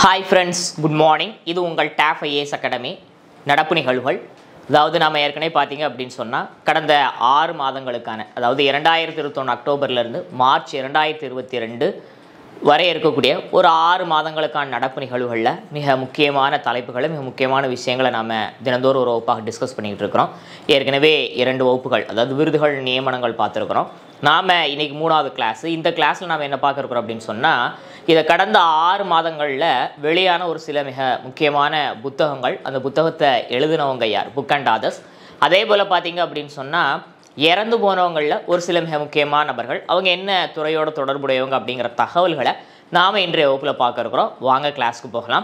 hi friends good morning இது உங்கள் டேஃப் IAS academy நடப்பு நிகழ்வுகள் அதாவது நாம் ஏற்கனவே பார்த்தீங்க அப்படின்னு சொன்னால் கடந்த ஆறு மாதங்களுக்கான அதாவது இரண்டாயிரத்தி இருபத்தொன்று அக்டோபர்லேருந்து மார்ச் இரண்டாயிரத்தி இருபத்தி ரெண்டு வரை இருக்கக்கூடிய ஒரு ஆறு மாதங்களுக்கான நடப்பு நிகழ்வுகளில் மிக முக்கியமான தலைப்புகளை மிக முக்கியமான விஷயங்களை நாம் தினந்தோறும் ஒரு வகுப்பாக டிஸ்கஸ் பண்ணிக்கிட்டு இருக்கிறோம் ஏற்கனவே இரண்டு வகுப்புகள் அதாவது விருதுகள் நியமனங்கள் பார்த்துருக்குறோம் நாம் இன்னைக்கு மூணாவது கிளாஸ் இந்த கிளாஸில் நாம் என்ன பார்க்க இருக்கிறோம் அப்படின்னு சொன்னால் இதை கடந்த ஆறு மாதங்களில் வெளியான ஒரு சில மிக முக்கியமான புத்தகங்கள் அந்த புத்தகத்தை எழுதினவங்க யார் புக் அண்ட் ஆதர்ஸ் அதே போல் பார்த்தீங்க அப்படின்னு சொன்னால் இறந்து போனவங்களில் ஒரு சில மிக முக்கியமான நபர்கள் அவங்க என்ன துறையோட தொடர்புடையவங்க அப்படிங்கிற தகவல்களை நாம் இன்றைய வகுப்பில் பார்க்க இருக்கிறோம் வாங்க கிளாஸ்க்கு போகலாம்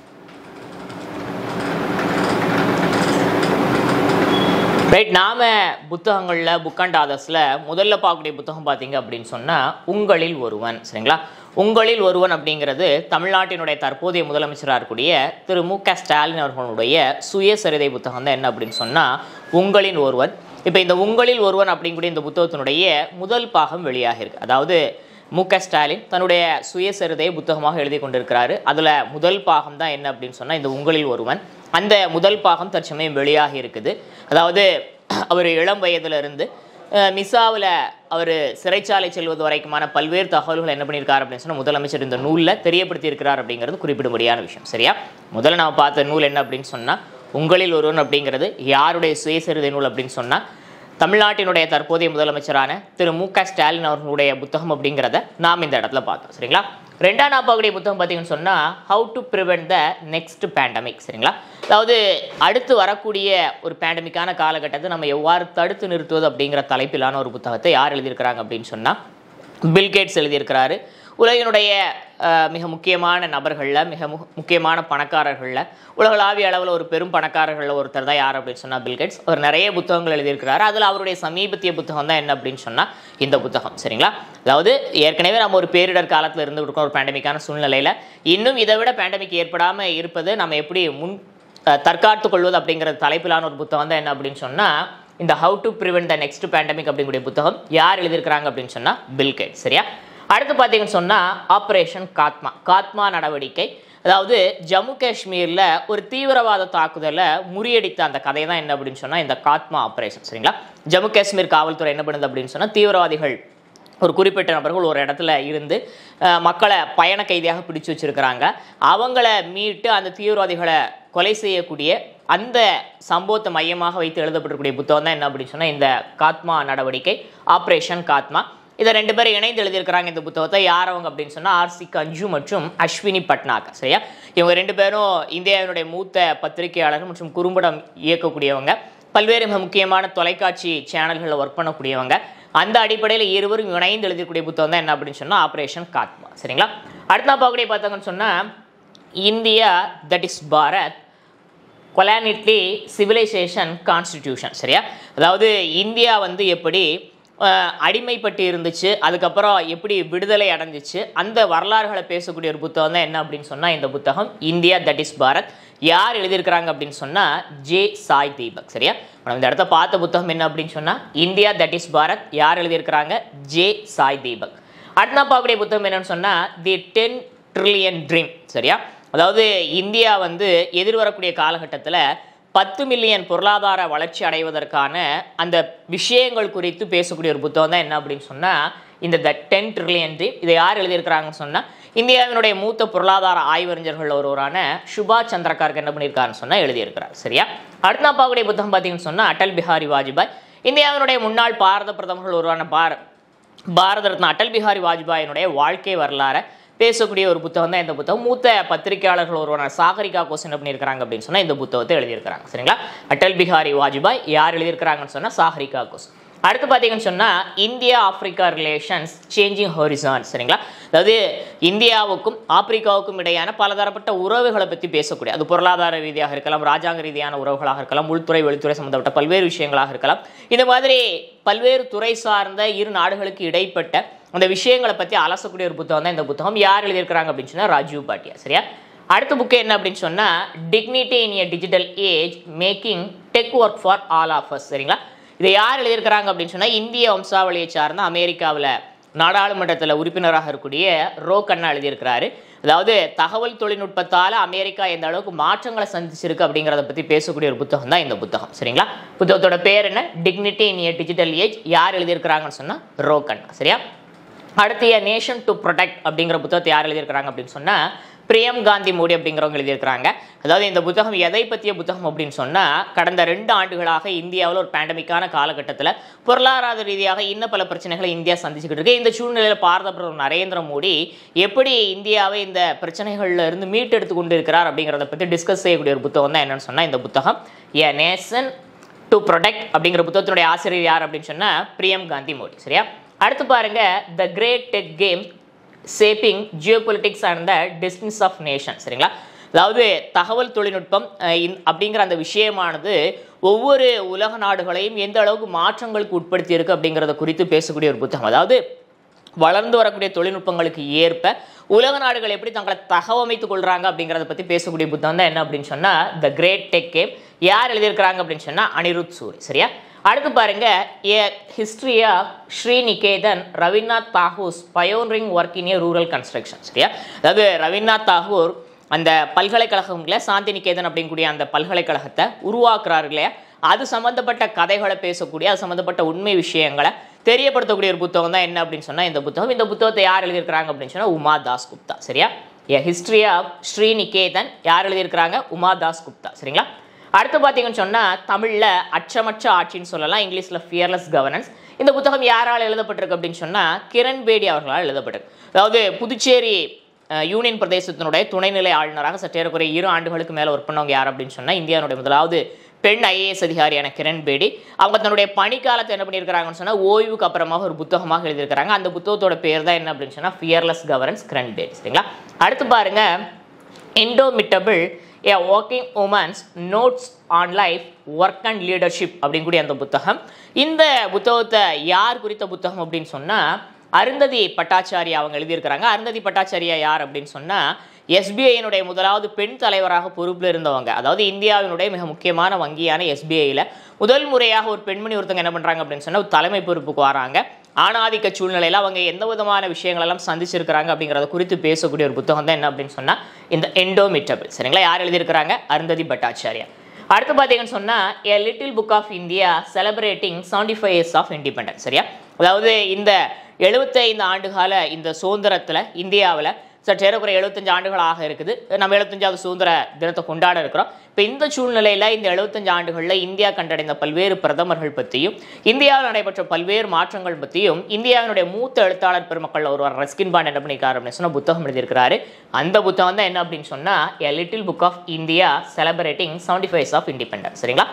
ரைட் நாம புத்தகங்களில் புக் அண்ட் ஆதர்ஸில் முதல்ல பார்க்கக்கூடிய புத்தகம் பார்த்தீங்க அப்படின்னு சொன்னால் உங்களில் ஒருவன் சரிங்களா உங்களில் ஒருவன் அப்படிங்கிறது தமிழ்நாட்டினுடைய தற்போதைய முதலமைச்சராக இருக்கக்கூடிய திரு மு க ஸ்டாலின் அவர்களுடைய சுயசரிதை புத்தகம் தான் என்ன அப்படின்னு சொன்னால் உங்களின் ஒருவன் இப்போ இந்த உங்களில் ஒருவன் அப்படிங்கக்கூடிய இந்த புத்தகத்தினுடைய முதல் பாகம் வெளியாகிருக்கு அதாவது மு க ஸ்டாலின் தன்னுடைய சுயசரிதையை புத்தகமாக எழுதி கொண்டிருக்கிறாரு அதில் முதல் பாகம் தான் என்ன அப்படின்னு சொன்னால் இந்த உங்களில் ஒருவன் அந்த முதல் பாகம் தற்சமயம் வெளியாகி இருக்குது அதாவது அவர் இளம் வயதிலிருந்து மிசாவில் அவர் சிறைச்சாலை செல்வது வரைக்குமான பல்வேறு தகவல்கள் என்ன பண்ணியிருக்காரு அப்படின்னு சொன்னால் முதலமைச்சர் இந்த நூலில் தெரியப்படுத்தியிருக்கிறார் அப்படிங்கிறது குறிப்பிடும்படியான விஷயம் சரியா முதல்ல நம்ம பார்த்த நூல் என்ன அப்படின்னு சொன்னால் உங்களில் ஒருவன் அப்படிங்கிறது யாருடைய சுயசரிதை நூல் அப்படின்னு சொன்னால் தமிழ்நாட்டினுடைய தற்போதைய முதலமைச்சரான திரு மு க ஸ்டாலின் அவர்களுடைய புத்தகம் அப்படிங்கிறத நாம் இந்த இடத்துல பார்த்தோம் சரிங்களா ரெண்டாம் நாப்பாவுடைய புத்தகம் பார்த்தீங்கன்னு சொன்னால் how to prevent the next pandemic சரிங்களா அதாவது அடுத்து வரக்கூடிய ஒரு பேண்டமிக்கான காலகட்டத்தை நம்ம எவ்வாறு தடுத்து நிறுத்துவது அப்படிங்கிற தலைப்பிலான ஒரு புத்தகத்தை யார் எழுதியிருக்கிறாங்க அப்படின்னு சொன்னால் பில்கேட்ஸ் எழுதியிருக்கிறாரு உலகினுடைய மிக முக்கியமான நபர்களில் மிக மு முக்கியமான பணக்காரர்களில் உலகளாவிய அளவில் ஒரு பெரும் பணக்காரர்களில் ஒருத்தர் தான் யார் அப்படின்னு சொன்னால் பில்கேட்ஸ் அவர் நிறைய புத்தகங்கள் எழுதியிருக்கிறார் அதில் அவருடைய சமீபத்திய புத்தகம் தான் என்ன அப்படின்னு சொன்னால் இந்த புத்தகம் சரிங்களா அதாவது ஏற்கனவே நம்ம ஒரு பேரிடர் காலத்தில் இருந்து இருக்கோம் ஒரு பேண்டமிக்கான சூழ்நிலையில் இன்னும் இதை விட பேண்டமிக் ஏற்படாமல் இருப்பது நம்ம எப்படி முன் தற்காத்து கொள்வது அப்படிங்கிற தலைப்பிலான ஒரு புத்தகம் தான் என்ன அப்படின்னு சொன்னால் இந்த how to prevent the next pandemic அப்படிங்கக்கூடிய புத்தகம் யார் எழுதியிருக்கிறாங்க அப்படின்னு சொன்னால் பில்கேட் சரியா அடுத்து பார்த்தீங்கன்னு சொன்னால் ஆப்ரேஷன் காத்மா காத்மா நடவடிக்கை அதாவது ஜம்மு காஷ்மீரில் ஒரு தீவிரவாத தாக்குதலை முறியடித்த அந்த கதை தான் என்ன அப்படின்னு சொன்னால் இந்த காத்மா ஆப்ரேஷன் சரிங்களா ஜம்மு காஷ்மீர் காவல்துறை என்ன பண்ணுது அப்படின்னு சொன்னால் தீவிரவாதிகள் ஒரு குறிப்பிட்ட நபர்கள் ஒரு இடத்துல இருந்து மக்களை பயண கைதியாக பிடிச்சு வச்சிருக்கிறாங்க அவங்கள மீட்டு அந்த தீவிரவாதிகளை கொலை செய்யக்கூடிய அந்த சம்பவத்தை மையமாக வைத்து எழுதப்பட்டிருக்கூடிய புத்தகம் தான் என்ன அப்படின்னு சொன்னால் இந்த காத்மா நடவடிக்கை ஆப்ரேஷன் காத்மா இதை ரெண்டு பேரும் இணைந்து எழுதியிருக்கிறாங்க இந்த புத்தகத்தை யார் அவங்க அப்படின்னு சொன்னால் ஆர்சி கஞ்சு மற்றும் அஸ்வினி பட்னாக் சரியா இவங்க ரெண்டு பேரும் இந்தியாவினுடைய மூத்த பத்திரிகையாளர்கள் மற்றும் குறும்படம் இயக்கக்கூடியவங்க பல்வேறு மிக முக்கியமான தொலைக்காட்சி சேனல்களில் ஒர்க் பண்ணக்கூடியவங்க அந்த அடிப்படையில் இருவரும் இணைந்து எழுதக்கூடிய புத்தகம் தான் என்ன அப்படின்னு சொன்னால் ஆப்ரேஷன் காத்மா சரிங்களா அடுத்த பார்க்கக்கூடிய பார்த்தாங்கன்னு சொன்னால் India that is Bharat coloniality civilisation constitution சரியா அதாவது இந்தியா வந்து எப்படி அடிமைப்பட்டு இருந்துச்சு அதுக்கப்புறம் எப்படி விடுதலை அடைஞ்சிச்சு அந்த வரலாறுகளை பேசக்கூடிய ஒரு புத்தகம் தான் என்ன அப்படின்னு சொன்னால் இந்த புத்தகம் இந்தியா தட் இஸ் பாரத் யார் எழுதியிருக்கிறாங்க அப்படின்னு சொன்னால் ஜே சாய் தீபக் சரியா நம்ம இந்த இடத்த பார்த்த புத்தகம் என்ன அப்படின்னு சொன்னால் இந்தியா தட் இஸ் பாரத் யார் எழுதியிருக்கிறாங்க ஜே சாய் தீபக் அடுத்த பார்க்கக்கூடிய புத்தகம் என்னன்னு சொன்னால் தி டென் ட்ரில்லியன் ட்ரீம் சரியா அதாவது இந்தியா வந்து எதிர்வரக்கூடிய காலகட்டத்தில் பத்து மில்லியன் பொருளாதார வளர்ச்சி அடைவதற்கான அந்த விஷயங்கள் குறித்து பேசக்கூடிய ஒரு புத்தகம் தான் என்ன அப்படின்னு சொன்னால் இந்த த டென் ட்ரில்லியன் ட்ரீம் இதை யார் எழுதியிருக்கிறாங்கன்னு சொன்னால் இந்தியாவினுடைய மூத்த பொருளாதார ஆய்வறிஞர்கள் ஒருவரான சுபா சந்திரகார்க் என்ன பண்ணியிருக்காருன்னு சொன்னால் எழுதியிருக்கிறார் சரியா அடுத்த பார்க்கக்கூடிய புத்தகம் பார்த்தீங்கன்னு சொன்னால் அடல் பிஹாரி வாஜ்பாய் இந்தியாவினுடைய முன்னாள் பாரத பிரதமர்கள் ஒருவரான பார பாரத ரத்னா அடல் பிஹாரி வாஜ்பாயினுடைய வாழ்க்கை வரலாறை பேசக்கூடிய ஒரு புத்தகம் தான் இந்த புத்தகம் மூத்த பத்திரிகையாளர்கள் ஒருவரான சாகரிகா கோஸ் என்ன பண்ணியிருக்கிறாங்க அப்படின்னு சொன்னால் இந்த புத்தகத்தை எழுதியிருக்கிறாங்க சரிங்களா அடல் பிஹாரி வாஜ்பாய் யார் எழுதியிருக்கிறாங்கன்னு சொன்னால் சாகரிகா கோஸ் அடுத்து பார்த்தீங்கன்னு சொன்னால் India Africa relations changing horizon சரிங்களா அதாவது இந்தியாவுக்கும் ஆப்பிரிக்காவுக்கும் இடையான பலதரப்பட்ட உறவுகளை பற்றி பேசக்கூடிய அது பொருளாதார ரீதியாக இருக்கலாம் ராஜாங்க ரீதியான உறவுகளாக இருக்கலாம் உள்துறை வெளித்துறை சம்மந்தப்பட்ட பல்வேறு விஷயங்களாக இருக்கலாம் இந்த மாதிரி பல்வேறு துறை சார்ந்த இரு நாடுகளுக்கு இடைப்பட்ட அந்த விஷயங்களை பற்றி அலசக்கூடிய ஒரு புத்தகம் தான் இந்த புத்தகம் யார் எழுதியிருக்கிறாங்க அப்படின்னு சொன்னால் ராஜீவ் பாட்டியா சரியா அடுத்த புக்கு என்ன அப்படின்னு சொன்னால் dignity in a digital age making tech work for all of us சரிங்களா இதை யார் எழுதியிருக்கிறாங்க அப்படின்னு சொன்னால் இந்திய வம்சாவளியை சார்ந்த அமெரிக்காவில் நாடாளுமன்றத்தில் உறுப்பினராக இருக்கக்கூடிய ரோ கண்ணா எழுதியிருக்கிறாரு அதாவது தகவல் தொழில்நுட்பத்தால் அமெரிக்கா எந்த அளவுக்கு மாற்றங்களை சந்திச்சிருக்கு அப்படிங்கிறத பற்றி பேசக்கூடிய ஒரு புத்தகம் தான் இந்த புத்தகம் சரிங்களா புத்தகத்தோட பேர் என்ன dignity in a digital age யார் எழுதியிருக்கிறாங்கன்னு சொன்னால் ரோ கண்ணா சரியா அடுத்து ஏ நேஷன் டு ப்ரொடெக்ட் அப்படிங்கிற புத்தகத்தை யார் எழுதியிருக்கிறாங்க அப்படின்னு சொன்னால் பிரியம் காந்தி மோடி அப்படிங்கிறவங்க எழுதியிருக்கிறாங்க அதாவது இந்த புத்தகம் எதை பற்றிய புத்தகம் அப்படின்னு சொன்னால் கடந்த ரெண்டு ஆண்டுகளாக இந்தியாவில் ஒரு பேண்டமிக்கான காலகட்டத்தில் பொருளாதார ரீதியாக இன்னும் பல பிரச்சனைகளை இந்தியா சந்திச்சுக்கிட்டு இருக்கு இந்த சூழ்நிலையில் பாரத பிரதமர் நரேந்திர மோடி எப்படி இந்தியாவை இந்த பிரச்சனைகள்ல இருந்து மீட்டெடுத்து கொண்டு இருக்கிறார் அப்படிங்கிறத பற்றி டிஸ்கஸ் செய்யக்கூடிய ஒரு புத்தகம் தான் என்னன்னு சொன்னால் இந்த புத்தகம் ஏ நேஷன் டு ப்ரொடெக்ட் அப்படிங்கிற புத்தகத்தினுடைய ஆசிரியர் யார் அப்படின்னு சொன்னால் பிரியம் காந்தி மோடி சரியா அடுத்து பாருங்க the great tech game shaping geopolitics and the destinies of nation சரிங்களா அதாவது தகவல் தொழில்நுட்பம் அஹ், இந்த- அப்படிங்கிற அந்த விஷயமானது ஒவ்வொரு உலக நாடுகளையும் எந்த அளவுக்கு மாற்றங்களுக்கு உட்படுத்தி இருக்கு அப்படிங்கிறத குறித்து பேசக்கூடிய ஒரு புத்தகம் அதாவது வளர்ந்து வரக்கூடிய தொழில்நுட்பங்களுக்கு ஏற்ப உலக நாடுகள் எப்படி தங்களை தகவமைத்துக் கொள்றாங்க அப்படிங்கிறத பற்றி பேசக்கூடிய புத்தகம் தான் என்ன அப்படின்னு சொன்னால் த கிரேட் டெக் கேம் யார் எழுதியிருக்கிறாங்க அப்படின்னு சொன்னால் அனிருத் சூரி சரியா அடுத்து பாருங்க a history of Sriniketan Rabindranath Tagore's pioneering work in a rural construction சரியா அதாவது ரவீந்திரநாத் தாகூர் அந்த பல்கலைக்கழகங்கள சாந்தி நிகேதன் அப்படிங்கக்கூடிய அந்த பல்கலைக்கழகத்தை உருவாக்குறாரு இல்லையா அது சம்மந்தப்பட்ட கதைகளை பேசக்கூடிய அது சம்மந்தப்பட்ட உண்மை விஷயங்களை தெரியப்படுத்தக்கூடிய ஒரு புத்தகம் தான் என்ன அப்படின்னு சொன்னால் இந்த புத்தகம் இந்த புத்தகத்தை யார் எழுதியிருக்கிறாங்க அப்படின்னு சொன்னால் உமா தாஸ் குப்தா சரியா ஏ ஹிஸ்ட்ரி ஆஃப் ஸ்ரீநிகேதன் யார் எழுதியிருக்கிறாங்க உமா தாஸ் குப்தா சரிங்களா அடுத்து பார்த்தீங்கன்னு சொன்னால் தமிழில் அச்சமற்ற ஆட்சின்னு சொல்லலாம் இங்கிலீஷில் ஃபியர்லெஸ் கவர்னன்ஸ் இந்த புத்தகம் யாரால் எழுதப்பட்டிருக்கு அப்படின்னு சொன்னால் கிரண் பேடி அவர்களால் எழுதப்பட்டிருக்கு அதாவது புதுச்சேரி அஹ், யூனியன் பிரதேசத்தினுடைய துணைநிலை ஆளுநராக சற்றேறக்குறைய இரு ஆண்டுகளுக்கு மேலே ஒர்க் பண்ணவங்க யார் அப்படின்னு சொன்னால் இந்தியாவுடைய முதலாவது பெண் ஐஏஎஸ் அதிகாரியான கிரண் பேடி அவங்க தன்னுடைய பணிக்காலத்தை என்ன பண்ணியிருக்கிறாங்கன்னு சொன்னால் ஓய்வுக்கு அப்புறமாக ஒரு புத்தகமாக எழுதியிருக்கிறாங்க அந்த புத்தகத்தோட பேர் தான் என்ன அப்படின்னு சொன்னால் ஃபியர்லெஸ் கவர்னன்ஸ் கிரண் பேடி சரிங்களா அடுத்து பாருங்க indomitable a working woman's notes on life work and leadership அப்படிங்கூடிய அந்த புத்தகம் இந்த புத்தகத்தை யார் குறித்த புத்தகம் அப்படின்னு சொன்னால் அருந்ததி பட்டாச்சாரியா அவங்க எழுதியிருக்கிறாங்க அருந்ததி பட்டாச்சாரியா யார் அப்படின்னு சொன்னால் எஸ்பிஐயினுடைய முதலாவது பெண் தலைவராக பொறுப்பில் இருந்தவங்க அதாவது இந்தியாவினுடைய மிக முக்கியமான வங்கியான எஸ்பிஐயில் முதல் முறையாக ஒரு பெண்மணி ஒருத்தங்க என்ன பண்ணுறாங்க அப்படின்னு சொன்னால் ஒரு தலைமை பொறுப்புக்கு வராங்க ஆணாதிக்க சூழ்நிலையில் அவங்க எந்த விதமான விஷயங்களெல்லாம் சந்திச்சிருக்கிறாங்க அப்படிங்கிறத குறித்து பேசக்கூடிய ஒரு புத்தகம் தான் என்ன அப்படின்னு சொன்னால் இந்த எண்டோமிட்டபிள் சரிங்களா யார் எழுதியிருக்கிறாங்க அருந்ததி பட்டாச்சாரியா அடுத்து பார்த்தீங்கன்னு சொன்னால் a little book of India celebrating seventy five years of independence சரியா அதாவது இந்த எழுபத்தைந்து ஆண்டுகால இந்த சுதந்திரத்தில் இந்தியாவில் சற்றேறக்குறைய எழுபத்தஞ்சு ஆண்டுகளாக இருக்குது நம்ம எழுபத்தஞ்சாவது சுதந்திர தினத்தை கொண்டாட இருக்கிறோம் இப்போ இந்த சூழ்நிலையில் இந்த எழுபத்தஞ்சு ஆண்டுகளில் இந்தியா கண்டடைந்த பல்வேறு பிரதமர்கள் பற்றியும் இந்தியாவில் நடைபெற்ற பல்வேறு மாற்றங்கள் பற்றியும் இந்தியாவினுடைய மூத்த எழுத்தாளர் பெருமக்கள் ஒருவர் ரஸ்கின் பாண்ட் என்ன பண்ணியிருக்காரு அப்படின்னு சொன்னால் புத்தகம் எழுதியிருக்கிறாரு அந்த புத்தகம் தான் என்ன அப்படின்னு சொன்னால் a little book of India celebrating seventy five of independence சரிங்களா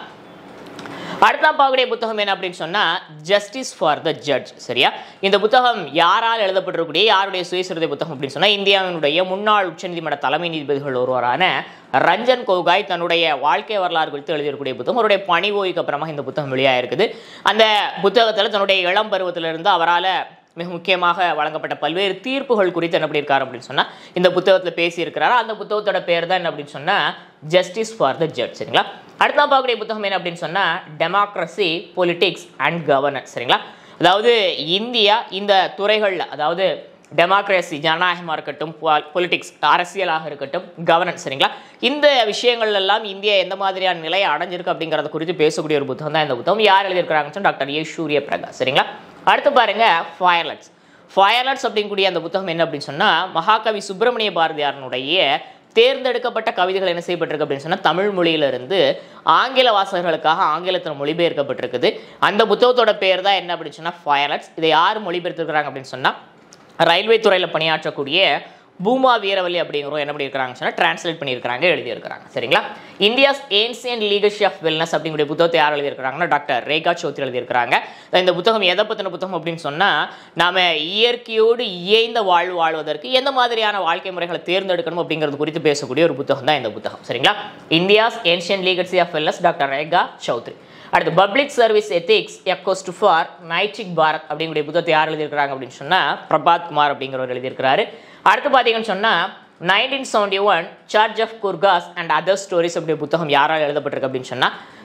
அடுத்த பார்க்கக்கூடிய புத்தகம் என்ன அப்படின்னு சொன்னா ஜஸ்டிஸ் ஃபார் த ஜட்ஜ் சரியா இந்த புத்தகம் யாரால் எழுதப்பட்டிருக்கக்கூடிய யாருடைய சுயசரிதை புத்தகம் அப்படின்னு சொன்னா இந்தியாவினுடைய முன்னாள் உச்சநீதிமன்ற தலைமை நீதிபதிகள் ஒருவரான ரஞ்சன் கோகாய் தன்னுடைய வாழ்க்கை வரலாறு குறித்து எழுதியிருக்கக்கூடிய புத்தகம் அவருடைய பணி ஓய்வுக்கு அப்புறமா இந்த புத்தகம் வெளியாயிருக்குது அந்த புத்தகத்தில் தன்னுடைய இளம் பருவத்திலிருந்து அவரால் மிக முக்கியமாக வழங்கப்பட்ட பல்வேறு தீர்ப்புகள் குறித்து என்ன பண்ணியிருக்காரு அப்படின்னு சொன்னால் இந்த புத்தகத்தில் பேசியிருக்கிறாரு அந்த புத்தகத்தோட பேர் தான் என்ன அப்படின்னு சொன்னால் ஜஸ்டிஸ் ஃபார் த ஜட்ஜ் சரிங்களா அடுத்த பார்க்கக்கூடிய புத்தகம் என்ன அப்படின்னு சொன்னால் டெமோக்ரஸி பொலிட்டிக்ஸ் அண்ட் கவர்னன்ஸ் சரிங்களா அதாவது இந்தியா இந்த துறைகளில் அதாவது டெமோக்ரஸி ஜனநாயகமாக இருக்கட்டும் பொலிட்டிக்ஸ் அரசியலாக இருக்கட்டும் கவர்னன்ஸ் சரிங்களா இந்த விஷயங்கள் எல்லாம் இந்தியா எந்த மாதிரியான நிலையை அடைஞ்சிருக்கு அப்படிங்கிறத குறித்து பேசக்கூடிய ஒரு புத்தகம் தான் இந்த புத்தகம் யார் எழுதியிருக்கிறாங்கன்னு சொன்னா டாக்டர் ஏ சூரிய பிரகாஷ் சரிங்களா அடுத்து பாருங்க ஃபயர்லட்ஸ் ஃபயர்லட்ஸ் அப்படிங்கக்கூடிய அந்த புத்தகம் என்ன அப்படின்னு சொன்னால் மகாகவி சுப்பிரமணிய பாரதியாரனுடைய தேர்ந்தெடுக்கப்பட்ட கவிதைகள் என்ன செய்யப்பட்டிருக்கு அப்படின்னு சொன்னால் தமிழ் மொழியிலிருந்து ஆங்கில வாசகர்களுக்காக ஆங்கிலத்தில் மொழிபெயர்க்கப்பட்டிருக்குது அந்த புத்தகத்தோட பேர் தான் என்ன அப்படின்னு சொன்னால் ஃபயர்லட்ஸ் இதை யார் மொழிபெயர்த்திருக்கிறாங்க அப்படின்னு சொன்னால் ரயில்வே துறையில் பணியாற்றக்கூடிய பூமா வீரவல்லி அப்படிங்கிறவங்க என்ன பண்ணியிருக்காங்க சொன்னால் டிரான்ஸ்லேட் பண்ணியிருக்காங்க எழுதியிருக்கிறாங்க சரிங்களா India's ancient legacy of wellness அப்படிங்கிற புத்தகத்தை யார் எழுதியிருக்கிறாங்கன்னா டாக்டர் ரேகா சௌத்ரி எழுதியிருக்கிறாங்க இந்த புத்தகம் எதை பற்றின புத்தகம் அப்படின்னு சொன்னால் நாம இயற்கையோடு இயைந்த வாழ்வு வாழ்வதற்கு எந்த மாதிரியான வாழ்க்கை முறைகளை தேர்ந்தெடுக்கணும் அப்படிங்கிறது குறித்து பேசக்கூடிய ஒரு புத்தகம் தான் இந்த புத்தகம் சரிங்களா India's ancient legacy of wellness doctor Rekha Chaudhary அடுத்து public service ethics a quest for Naitik Bharat அப்படிங்கிற புத்தகத்தை யார் எழுதியிருக்கிறாங்க அப்படின்னு சொன்னால் பிரபாத் குமார் அப்படிங்கிறவர் எழுதியிருக்கிறாரு அடுத்து பார்த்தீங்கன்னு சொன்னால் nineteen seventy one charge of Gorkhas and other stories அப்படி புத்தகம் யாரால் எழுதப்பட்டிருக்கு அப்படின்னு சொன்னால்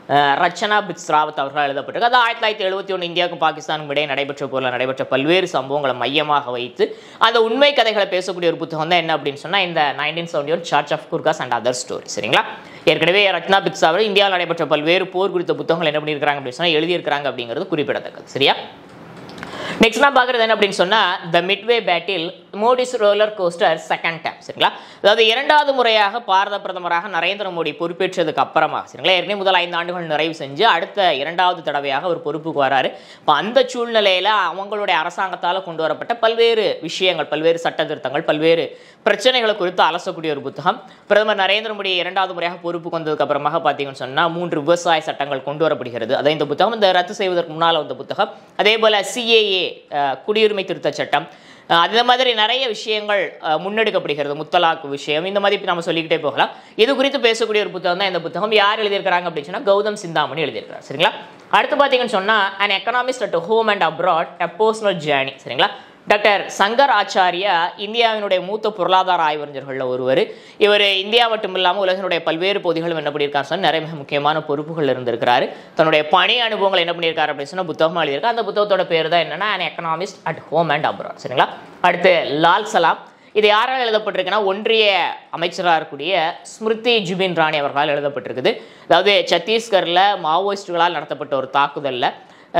அஹ், ரச்சனா பித்ஸ்ராவத் அவர்களால் எழுதப்பட்டிருக்கு அது ஆயிரத்தி தொள்ளாயிரத்தி எழுபத்தி ஒன்று இந்தியாவுக்கும் பாகிஸ்தானுக்கும் இடையே நடைபெற்ற போரில் நடைபெற்ற பல்வேறு சம்பவங்களை மையமாக வைத்து அந்த உண்மை கதைகளை பேசக்கூடிய ஒரு புத்தகம் தான் என்ன அப்படின்னு சொன்னால் இந்த nineteen seventy one charge of Gorkhas and other story சரிங்களா ஏற்கனவே ரத்னா பித்ஸ் அவர் இந்தியாவில் நடைபெற்ற பல்வேறு போர் குறித்த புத்தகங்கள் என்ன பண்ணியிருக்காங்க அப்படின்னு சொன்னால் எழுதியிருக்கிறாங்க அப்படிங்கிறது குறிப்பிடத்தக்கது சரியா நெக்ஸ்ட் நான் பார்க்குறது என்ன அப்படின்னு சொன்னால் the midway battle Modi's roller coaster second time சரிங்களா அதாவது இரண்டாவது முறையாக பாரத பிரதமராக நரேந்திர மோடி பொறுப்பேற்றதுக்கு அப்புறமா சரிங்களா ஏற்கனவே முதல் ஐந்து ஆண்டுகள் நிறைவு செஞ்சு அடுத்த இரண்டாவது தடவையாக அவர் பொறுப்புக்கு வராரு இப்போ அந்த சூழ்நிலையில் அவங்களுடைய அரசாங்கத்தால் கொண்டு வரப்பட்ட பல்வேறு விஷயங்கள் பல்வேறு சட்ட திருத்தங்கள் பல்வேறு பிரச்சனைகளை குறித்து அலசக்கூடிய ஒரு புத்தகம் பிரதமர் நரேந்திர மோடி இரண்டாவது முறையாக பொறுப்புக்கு வந்ததுக்கு அப்புறமாக பார்த்தீங்கன்னு சொன்னால் மூன்று விவசாய சட்டங்கள் கொண்டு வரப்படுகிறது அதை இந்த புத்தகம் இந்த ரத்து செய்வதற்கு முன்னால் வந்த புத்தகம் அதே போல் சிஏஏ குடியுரிமை திருத்த சட்டம் அஹ் அந்த மாதிரி நிறைய விஷயங்கள் அஹ், முன்னெடுக்கப்படுகிறது முத்தலாக்கு விஷயம் இந்த மாதிரி நம்ம சொல்லிக்கிட்டே போகலாம் இது குறித்து பேசக்கூடிய ஒரு புத்தகம் தான் இந்த புத்தகம் யார் எழுதியிருக்கிறாங்க அப்படின்னு சொன்னா கௌதம் சிந்தாமணி எழுதியிருக்கிறார் சரிங்களா அடுத்து பார்த்தீங்கன்னு சொன்னா an economist at home and abroad a personal journey சரிங்களா டாக்டர் சங்கர் ஆச்சாரியா இந்தியாவினுடைய மூத்த பொருளாதார ஆய்வறிஞர்களில் ஒருவர் இவர் இந்தியா மட்டும் இல்லாமல் உலகினுடைய பல்வேறு பகுதிகளும் என்ன பண்ணியிருக்காரு சொன்னா நிறைய மிக முக்கியமான பொறுப்புகள் இருந்திருக்கிறாரு தன்னுடைய பணி அனுபவங்கள் என்ன பண்ணியிருக்காரு அப்படின்னு சொன்னால் புத்தகமாக எழுதியிருக்காரு அந்த புத்தகத்தோட பேர் தான் என்னன்னா an economist at home and abroad சரிங்களா அடுத்து லால் சலாம் இது யாரால் எழுதப்பட்டிருக்குன்னா ஒன்றிய அமைச்சராக இருக்கக்கூடிய ஸ்மிருதி ஜுபின் ராணி அவர்களால் எழுதப்பட்டிருக்குது அதாவது சத்தீஸ்கரில் மாவோயிஸ்டுகளால் நடத்தப்பட்ட ஒரு தாக்குதலில்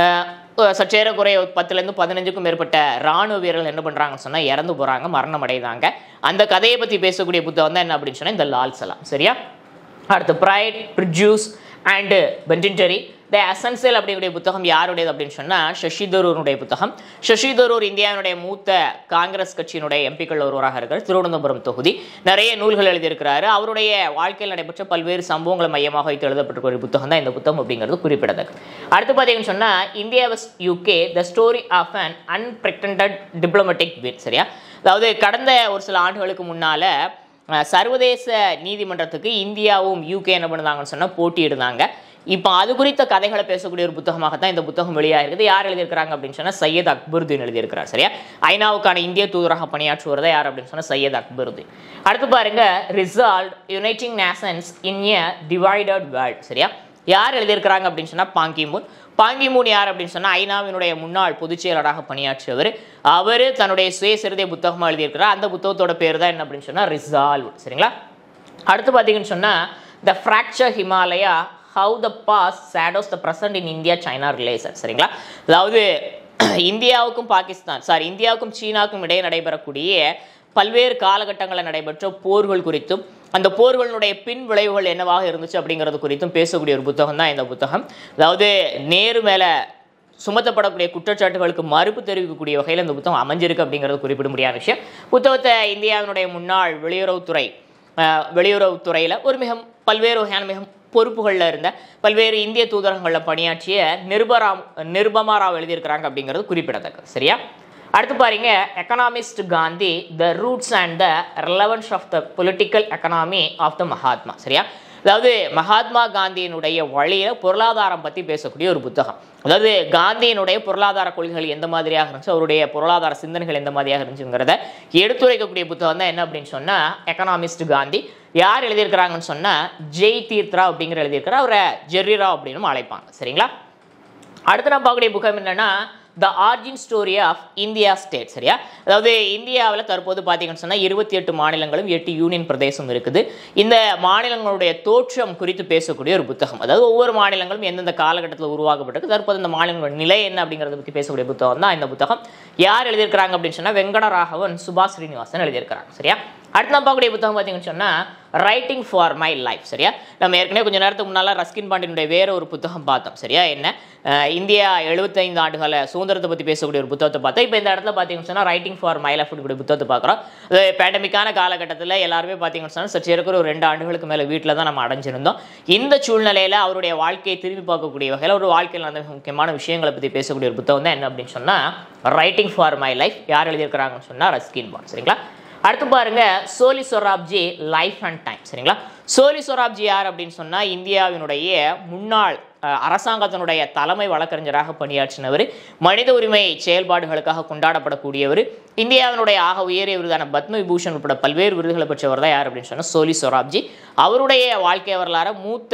சற்றேற குறைய பத்துலேருந்து பதினஞ்சுக்கும் மேற்பட்ட ராணுவ வீரர்கள் என்ன பண்ணுறாங்கன்னு சொன்னால் இறந்து போகிறாங்க மரணம் அடைதாங்க அந்த கதையை பற்றி பேசக்கூடிய புத்தகம் தான் என்ன அப்படின்னு சொன்னால் இந்த லால் சலாம் சரியா அடுத்து ப்ரைட் ப்ரிஜூஸ் அண்டு பென்டின்டரி த அசன்சியல் அப்படிங்கிற புத்தகம் யாருடையது அப்படின்னு சொன்னால் சசி தரூருடைய புத்தகம் சசி தரூர் இந்தியாவினுடைய மூத்த காங்கிரஸ் கட்சியினுடைய எம்பிக்கள் ஒருவராக இருக்கார் திருவனந்தபுரம் தொகுதி நிறைய நூல்கள் எழுதியிருக்கிறாரு அவருடைய வாழ்க்கையில் நடைபெற்ற பல்வேறு சம்பவங்களை மையமாக வைத்து எழுதப்பட்டிருக்க ஒரு புத்தகம் தான் இந்த புத்தகம் அப்படிங்கிறது குறிப்பிடத்தக்கது அடுத்து பார்த்தீங்கன்னு சொன்னால் India vs UK the story of an unprecedented diplomatic win சரியா அதாவது கடந்த ஒரு சில ஆண்டுகளுக்கு முன்னால் அஹ் சர்வதேச நீதிமன்றத்துக்கு இந்தியாவும் யூகே என்ன பண்ணுதாங்கன்னு சொன்னால் போட்டியிடுதாங்க இப்போ அது குறித்த கதைகளை பேசக்கூடிய ஒரு புத்தகமாகத்தான் இந்த புத்தகம் வெளியாகிறது யார் எழுதியிருக்கிறாங்க அப்படின்னு சொன்னால் சையத் அக்பருதீன் எழுதியிருக்கிறார் சரியா ஐநாவுக்கான இந்திய தூதராக பணியாற்றுவதா யார் அப்படின்னு சொன்னால் சையத் அக்பருதீன் அடுத்து பாருங்க resolved uniting nations in a divided world சரியா யார் எழுதியிருக்கிறாங்க அப்படின்னு சொன்னால் பாங்கிமூன் பாங்கிமூன் யார் அப்படின்னு சொன்னால் ஐநாவினுடைய முன்னாள் பொதுச் செயலராக பணியாற்றியவர் அவர் தன்னுடைய சுயசரிதை புத்தகமாக எழுதியிருக்கிறார் அந்த புத்தகத்தோட பேர் தான் என்ன அப்படின்னு சொன்னால் ரிசால்வ் சரிங்களா அடுத்து பார்த்தீங்கன்னு சொன்னால் the fractured Himalaya how the past shadows the present in India China relation சரிங்களா அதாவது இந்தியாவுக்கும் பாகிஸ்தான் சாரி இந்தியாவுக்கும் சீனாவுக்கும் இடையே நடைபெறக்கூடிய பல்வேறு காலகட்டங்களில் நடைபெற்ற போர்கள் குறித்தும் அந்த போர்களுடைய பின் விளைவுகள் என்னவாக இருந்துச்சு அப்படிங்கிறது குறித்தும் பேசக்கூடிய ஒரு புத்தகம் தான் இந்த புத்தகம் அதாவது நேரு மேலே சுமத்தப்படக்கூடிய குற்றச்சாட்டுகளுக்கு மறுப்பு தெரிவிக்கக்கூடிய வகையில் இந்த புத்தகம் அமைஞ்சிருக்கு அப்படிங்கிறது குறிப்பிட முடியாத விஷயம் புத்தகத்தை இந்தியாவினுடைய முன்னாள் வெளியுறவுத்துறை அஹ், வெளியுறவுத்துறையில் ஒரு மிக பல்வேறு வகையான மிக பொறுப்புகளில் இருந்த பல்வேறு இந்திய தூதரகங்களில் பணியாற்றிய நிருபராம் நிருபமா ராவ் எழுதியிருக்கிறாங்க அப்படிங்கிறது குறிப்பிடத்தக்கது சரியா அடுத்து பாருங்க economist Gandhi the roots and the relevance of the political economy of the Mahatma சரியா அதாவது மகாத்மா காந்தியினுடைய வழியில பொருளாதாரம் பற்றி பேசக்கூடிய ஒரு புத்தகம் அதாவது காந்தியினுடைய பொருளாதார கொள்கைகள் எந்த மாதிரியாக இருந்துச்சு அவருடைய பொருளாதார சிந்தனைகள் எந்த மாதிரியாக இருந்துச்சுங்கிறத எடுத்துரைக்கக்கூடிய புத்தகம் தான் என்ன அப்படின்னு சொன்னால் எக்கனாமிஸ்ட் காந்தி யார் எழுதியிருக்கிறாங்கன்னு சொன்னால் ஜெய் தீர்த்ரா அப்படிங்கிற எழுதியிருக்கிறார் அவரை ஜெர்ரிரா அப்படின்னு அழைப்பாங்க சரிங்களா அடுத்து நான் பார்க்கக்கூடிய புத்தகம் என்னன்னா the origin story of India state சரியா அதாவது இந்தியாவில் தற்போது பார்த்தீங்கன்னு சொன்னால் இருபத்தி எட்டு மாநிலங்களும் எட்டு யூனியன் பிரதேசம் இருக்குது இந்த மாநிலங்களுடைய தோற்றம் குறித்து பேசக்கூடிய ஒரு புத்தகம் அதாவது ஒவ்வொரு மாநிலங்களும் எந்தெந்த காலகட்டத்தில் உருவாக்கப்பட்டிருக்கு தற்போது இந்த மாநிலங்களோட நிலை என்ன அப்படிங்கிறத பற்றி பேசக்கூடிய புத்தகம் தான் இந்த புத்தகம் யார் எழுதியிருக்கிறாங்க அப்படின்னு சொன்னால் வெங்கடராகவன் சுபாஷ் ஸ்ரீனிவாசன் எழுதியிருக்கிறாங்க சரியா அடுத்து நான் பார்க்கக்கூடிய புத்தகம் பார்த்தீங்கன்னு சொன்னால் ரைட்டிங் ஃபார் மை லைஃப் சரியா நம்ம ஏற்கனவே கொஞ்சம் நேரத்துக்கு முன்னால் ரஸ்கின் பாண்டியனுடைய வேற ஒரு புத்தகம் பார்த்தோம் சரியா என்ன அஹ் இந்தியா எழுபத்தைந்து ஆண்டுகால சுதந்திரத்தை பற்றி பேசக்கூடிய ஒரு புத்தகத்தை பார்த்தோம் இப்போ இந்த இடத்துல பார்த்தீங்கன்னு சொன்னால் ரைட்டிங் ஃபார் மை லைஃப் இப்படி புத்தகத்தை பார்க்குறோம் அது பேண்டமிக்கான காலகட்டத்தில் எல்லாருமே பார்த்தீங்கன்னு சொன்னால் சற்று இருக்கிற ஒரு ரெண்டு ஆண்டுகளுக்கு மேலே வீட்டில் தான் நம்ம அடைஞ்சிருந்தோம் இந்த சூழ்நிலையில் அவருடைய வாழ்க்கையை திரும்பி பார்க்கக்கூடிய வகையில் ஒரு வாழ்க்கையில் அந்த முக்கியமான விஷயங்களை பற்றி பேசக்கூடிய ஒரு புத்தகம் தான் என்ன அப்படின்னு சொன்னால் ரைட்டிங் ஃபார் மை லைஃப் யார் எழுதியிருக்கிறாங்கன்னு சொன்னால் ரஸ்கின் பாண்ட் சரிங்களா அடுத்து பாருங்க Soli Sorabjee life and time சரிங்களா சோலி சொராப்ஜி யார் அப்படின்னு சொன்னா இந்தியாவினுடைய முன்னாள் அஹ், அரசாங்கத்தினுடைய தலைமை வழக்கறிஞராக பணியாற்றினவர் மனித உரிமை செயல்பாடுகளுக்காக கொண்டாடப்படக்கூடியவர் இந்தியாவினுடைய ஆக உயரிய விருதான பத்ம விபூஷன் உட்பட பல்வேறு விருதுகளை பெற்றவர் தான் யார் அப்படின்னு சொன்னா சோலி சொராப்ஜி அவருடைய வாழ்க்கை வரலாறு மூத்த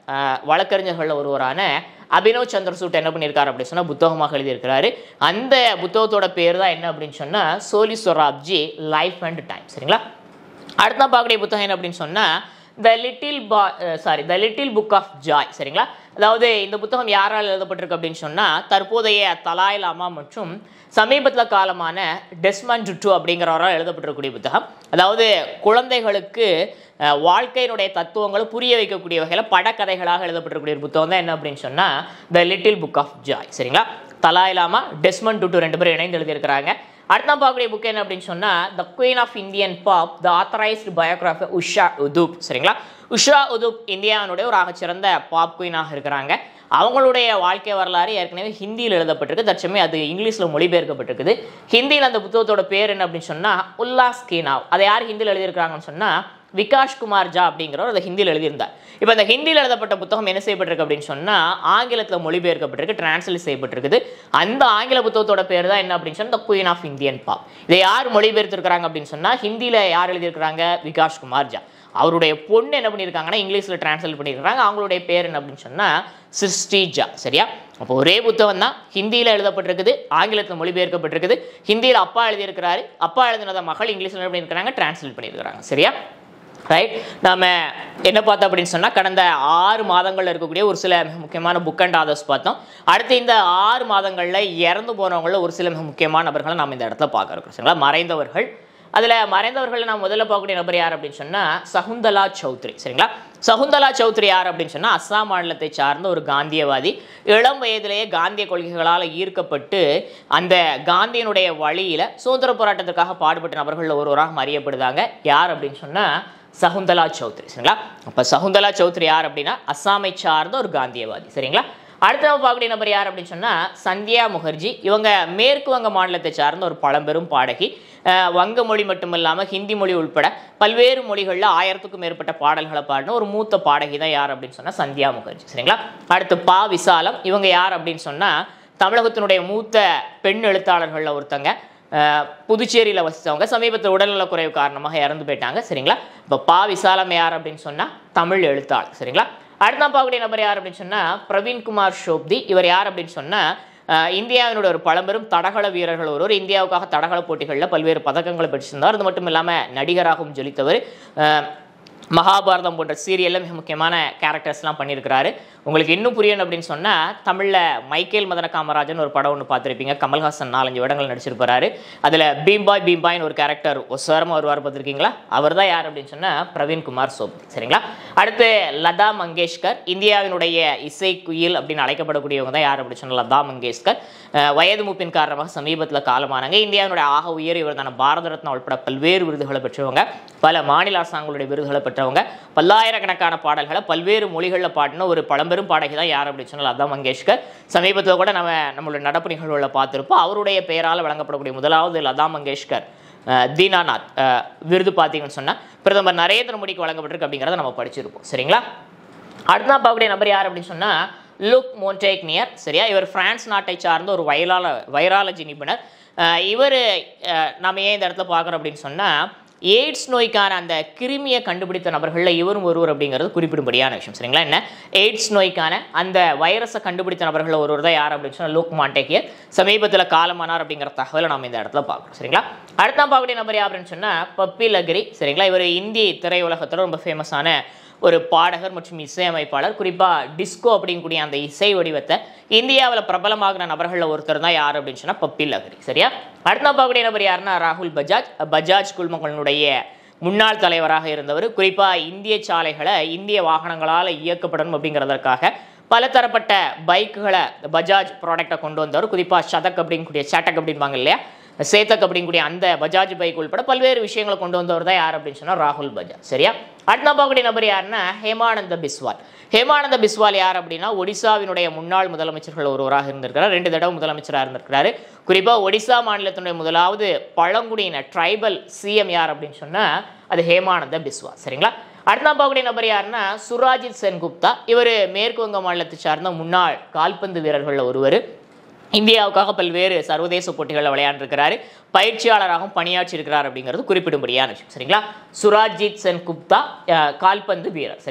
அஹ், வழக்கறிஞர்களில் ஒருவரான அபினவ் சந்திரசூட் என்ன பண்ணியிருக்காரு அப்படின்னு சொன்னால் புத்தகமாக எழுதியிருக்கிறாரு அந்த புத்தகத்தோட பேர் தான் என்ன அப்படின்னு சொன்னால் Soli Sorabjee life and time சரிங்களா அடுத்த பார்க்கக்கூடிய புத்தகம் என்ன அப்படின்னு சொன்னால் த லிட்டில் பா sorry the little book of joy சரிங்களா அதாவது இந்த புத்தகம் யாரால் எழுதப்பட்டிருக்கு அப்படின்னு சொன்னால் தற்போதைய தலாய் லாமா மற்றும் சமீபத்தில் காலமான டெஸ்மன் ஜுட்டு அப்படிங்கிறவரால் எழுதப்பட்டிருக்கக்கூடிய புத்தகம் அதாவது குழந்தைகளுக்கு அஹ், வாழ்க்கையினுடைய தத்துவங்களை புரிய வைக்கக்கூடிய வகையில் படக்கதைகளாக எழுதப்பட்டிருக்கக்கூடிய ஒரு புத்தகம் தான் என்ன அப்படின்னு சொன்னால் the little book of joy சரிங்களா தலாய் லாமா டெஸ்மன் டுட்டு ரெண்டு பேரும் இணைந்து எழுதியிருக்கிறாங்க அடுத்த பார்க்கக்கூடிய புக் என்ன அப்படின்னு சொன்னால் the queen of Indian pop the authorised biography Usha Uthup சரிங்களா உஷா உதூப் இந்தியாவினுடைய ஒரு ஆகச்சிறந்த பாப் குயினாக இருக்கிறாங்க அவங்களுடைய வாழ்க்கை வரலாறு ஏற்கனவே ஹிந்தியில் எழுதப்பட்டிருக்கு தற்சமயம் அது இங்கிலீஷில் மொழிபெயர்க்கப்பட்டிருக்குது ஹிந்தியில் அந்த புத்தகத்தோட பேர் என்ன அப்படின்னு சொன்னால் உல்லாஸ் கீனாவ் அதை யார் ஹிந்தியில் எழுதியிருக்காங்கன்னு சொன்னால் விகாஷ் குமார் ஜா அப்படிங்கிறவர் அதை ஹிந்தியில் எழுதியிருந்தார் இப்போ அந்த ஹிந்தியில் எழுதப்பட்ட புத்தகம் என்ன செய்யப்பட்டிருக்கு அப்படின்னு சொன்னால் ஆங்கிலத்தில் மொழிபெயர்க்கப்பட்டிருக்கு டிரான்ஸ்லேட் செய்யப்பட்டிருக்குது அந்த ஆங்கில புத்தகத்தோட பேர் தான் என்ன அப்படின்னு சொன்னால் the queen of Indian pop இதை யார் மொழிபெயர்த்திருக்கிறாங்க அப்படின்னு சொன்னால் ஹிந்தியில் யார் எழுதியிருக்கிறாங்க விகாஷ் குமார் ஜா அவருடைய பொண்ணு என்ன பண்ணியிருக்காங்கன்னா இங்கிலீஷில் டிரான்ஸ்லேட் பண்ணியிருக்காங்க அவங்களுடைய பேர் என்ன அப்படின்னு சொன்னால் சிருஷ்டி ஜா சரியா அப்போ ஒரே புத்தகம் தான் ஹிந்தியில் எழுதப்பட்டிருக்குது ஆங்கிலத்தில் மொழிபெயர்க்கப்பட்டிருக்குது ஹிந்தியில் அப்பா எழுதியிருக்கிறாரு அப்பா எழுதினதை மகள் இங்கிலீஷில் என்ன பண்ணியிருக்கிறாங்க டிரான்ஸ்லேட் பண்ணியிருக்கிறாங்க சரியா ரைட் நாம என்ன பார்த்தோம் அப்படின்னு சொன்னால் கடந்த ஆறு மாதங்கள்ல இருக்கக்கூடிய ஒரு சில மிக முக்கியமான புக் அண்ட் ஆதர்ஸ் பார்த்தோம் அடுத்து இந்த ஆறு மாதங்களில் இறந்து போனவங்கள ஒரு சில மிக முக்கியமான நபர்களை நாம் இந்த இடத்துல பார்க்க இருக்கிறோம் சரிங்களா மறைந்தவர்கள் அதில் மறைந்தவர்கள் நான் முதல்ல பார்க்கக்கூடிய நபர் யார் அப்படின்னு சொன்னால் சகுந்தலா சௌத்ரி சரிங்களா சகுந்தலா சௌத்ரி யார் அப்படின்னு சொன்னால் அஸ்ஸாம் மாநிலத்தை சார்ந்த ஒரு காந்தியவாதி இளம் வயதிலேயே காந்திய கொள்கைகளால் ஈர்க்கப்பட்டு அந்த காந்தியனுடைய வழியில் சுதந்திர போராட்டத்திற்காக பாடுபட்ட நபர்களில் ஒருவராக அறியப்படுதாங்க யார் அப்படின்னு சொன்னால் சகுந்தலா சௌத்ரி சரிங்களா அப்போ சகுந்தலா சௌத்ரி யார் அப்படின்னா அஸ்ஸாமை சார்ந்த ஒரு காந்தியவாதி சரிங்களா அடுத்த நம்ம பார்க்கக்கூடிய நபர் யார் அப்படின்னு சொன்னால் சந்தியா முகர்ஜி இவங்க மேற்கு வங்க மாநிலத்தை சார்ந்த ஒரு பழம்பெரும் பாடகி அஹ் வங்க மொழி மட்டும் இல்லாமல் ஹிந்தி மொழி உள்பட பல்வேறு மொழிகளில் ஆயிரத்துக்கும் மேற்பட்ட பாடல்களை பாடின ஒரு மூத்த பாடகி தான் யார் அப்படின்னு சொன்னால் சந்தியா முகர்ஜி சரிங்களா அடுத்து பா விசாலம் இவங்க யார் அப்படின்னு சொன்னால் தமிழகத்தினுடைய மூத்த பெண் எழுத்தாளர்களில் ஒருத்தங்க அஹ் புதுச்சேரியில் வசித்தவங்க சமீபத்தில் உடல்நலக் குறைவு காரணமாக இறந்து போயிட்டாங்க சரிங்களா இப்போ பா விசாலம் யார் அப்படின்னு சொன்னால் தமிழ் எழுத்தாளர் சரிங்களா அடுத்த பார்க்கக்கூடிய நபர் யார் அப்படின்னு சொன்னால் பிரவீன்குமார் ஷோப்தி இவர் யார் அப்படின்னு சொன்னால் இந்தியாவினுடைய ஒரு பழம்பெரும் தடகள வீரர்கள் ஒருவர் இந்தியாவுக்காக தடகள போட்டிகளில் பல்வேறு பதக்கங்களை பெற்றிருந்தார் அது மட்டும் இல்லாமல் நடிகராகவும் ஜொலித்தவர் அஹ், மகாபாரதம் போன்ற சீரியலில் மிக முக்கியமான கேரக்டர்ஸ்லாம் பண்ணியிருக்கிறாரு உங்களுக்கு இன்னும் புரியணும் அப்படின்னு சொன்னால் தமிழில் மைக்கேல் மதன காமராஜன் ஒரு படம் ஒன்று பார்த்துருப்பீங்க கமல்ஹாசன் நாலஞ்சு இடங்கள் நடிச்சிருப்பாரு அதில் பீம்பாய் பீம்பாய்னு ஒரு கேரக்டர் ஒசரமாக வருவார் பார்த்துருக்கீங்களா அவர் தான் யார் அப்படின்னு சொன்னால் பிரவீன்குமார் சோப்தி சரிங்களா அடுத்து லதா மங்கேஷ்கர் இந்தியாவினுடைய இசை குயில் அப்படின்னு அழைக்கப்படக்கூடியவங்க தான் யார் அப்படின்னு சொன்னால் லதா மங்கேஷ்கர் அஹ் வயது மூப்பின் காரணமாக சமீபத்தில் காலமானாங்க இந்தியாவினுடைய ஆக உயர் இவர்தான பாரத ரத்னா உட்பட பல்வேறு விருதுகளை பெற்றவங்க பல மாநில அரசாங்களுடைய விருதுகளை பெற்றவங்க பல்லாயிரக்கணக்கான பாடல்களை பல்வேறு மொழிகளில் பாடின ஒரு பழம்பெரும் பாடகி தான் யார் அப்படின்னு சொன்னால் லதா மங்கேஷ்கர் சமீபத்தில் கூட நம்ம நம்மளுடைய நடப்பு நிகழ்வுகளில் பார்த்துருப்போம் அவருடைய பெயரால் வழங்கப்படக்கூடிய முதலாவது லதா மங்கேஷ்கர் அஹ், தீனாநாத் அஹ், விருது பார்த்தீங்கன்னு சொன்னால் பிரதமர் நரேந்திர மோடிக்கு வழங்கப்பட்டிருக்கு அப்படிங்கிறத நம்ம படிச்சிருப்போம் சரிங்களா அடுத்த பார்க்கக்கூடிய நபர் யார் அப்படின்னு சொன்னால் லுக் மோன்டேக்னியர் சரியா இவர் பிரான்ஸ் நாட்டை சார்ந்த ஒரு வைரால வைராலஜி நிபுணர் இவர் நம்ம ஏன் இந்த இடத்துல பார்க்குறோம் அப்படின்னு சொன்னால் எய்ட்ஸ் நோய்க்கான அந்த கிருமியை கண்டுபிடித்த நபர்களில் இவரும் ஒருவர் அப்படிங்கிறது குறிப்பிடும்படியான விஷயம் சரிங்களா என்ன எய்ட்ஸ் நோய்க்கான அந்த வைரஸை கண்டுபிடித்த நபர்களில் ஒருவர் தான் யார் அப்படின்னு சொன்னால் லூக் மாண்டேக்கியர் சமீபத்தில் காலமானார் அப்படிங்கிற தகவலை நம்ம இந்த இடத்துல பார்க்குறோம் சரிங்களா அடுத்த பார்க்கக்கூடிய நபர் யார் அப்படின்னு சொன்னால் பப்பி லக்ரி சரிங்களா இவர் இந்திய திரையுலகத்தில் ரொம்ப ஃபேமஸான ஒரு பாடகர் மற்றும் இசையமைப்பாளர் குறிப்பாக டிஸ்கோ அப்படிங்கக்கூடிய அந்த இசை வடிவத்தை இந்தியாவில் பிரபலமாகிற நபர்களில் ஒருத்தர் தான் யார் அப்படின்னு சொன்னால் பப்பி லஹரி சரியா அடுத்த பார்க்கக்கூடிய நபர் யாருன்னா ராகுல் பஜாஜ் பஜாஜ் குழுமங்களுடைய முன்னாள் தலைவராக இருந்தவர் குறிப்பாக இந்திய சாலைகளை இந்திய வாகனங்களால் இயக்கப்படணும் அப்படிங்கிறதற்காக பல தரப்பட்ட பைக்குகளை பஜாஜ் ப்ராடக்டை கொண்டு வந்தவர் குறிப்பாக சதக் அப்படிங்கக்கூடிய சட்டக் அப்படிம்பாங்க இல்லையா சேத்தக் அப்படிங்கக்கூடிய அந்த பஜாஜ் பைக் உள்பட பல்வேறு விஷயங்களை கொண்டு வந்தவர் தான் யார் அப்படின்னு சொன்னால் ராகுல் பஜாஜ் சரியா அடுத்த பார்க்கக்கூடிய நபர் யாருன்னா ஹேமானந்த பிஸ்வால் ஹேமானந்த பிஸ்வால் யார் அப்படின்னா ஒடிசாவினுடைய முன்னாள் முதலமைச்சர்கள் ஒருவராக இருந்திருக்கிறார் ரெண்டு தடவை முதலமைச்சராக இருந்திருக்கிறாரு குறிப்பாக ஒடிசா மாநிலத்தினுடைய முதலாவது பழங்குடியின ட்ரைபல் சிஎம் யார் அப்படின்னு சொன்னால் அது ஹேமானந்த பிஸ்வால் சரிங்களா அடுத்த பார்க்கக்கூடிய நபர் யாருன்னா சுராஜித் சென்குப்தா இவர் மேற்கு வங்க மாநிலத்தை சார்ந்த முன்னாள் கால்பந்து வீரர்களில் ஒருவர் இந்தியாவுக்காக பல்வேறு சர்வதேச போட்டிகளில் விளையாண்டிருக்கிறாரு பயிற்சியாளராகவும் பணியாற்றியிருக்கிறார் அப்படிங்கிறது குறிப்பிடும்படியான விஷயம் சரிங்களா சுராஜித் சென் குப்தா அஹ், கால்பந்து வீரர் சரியா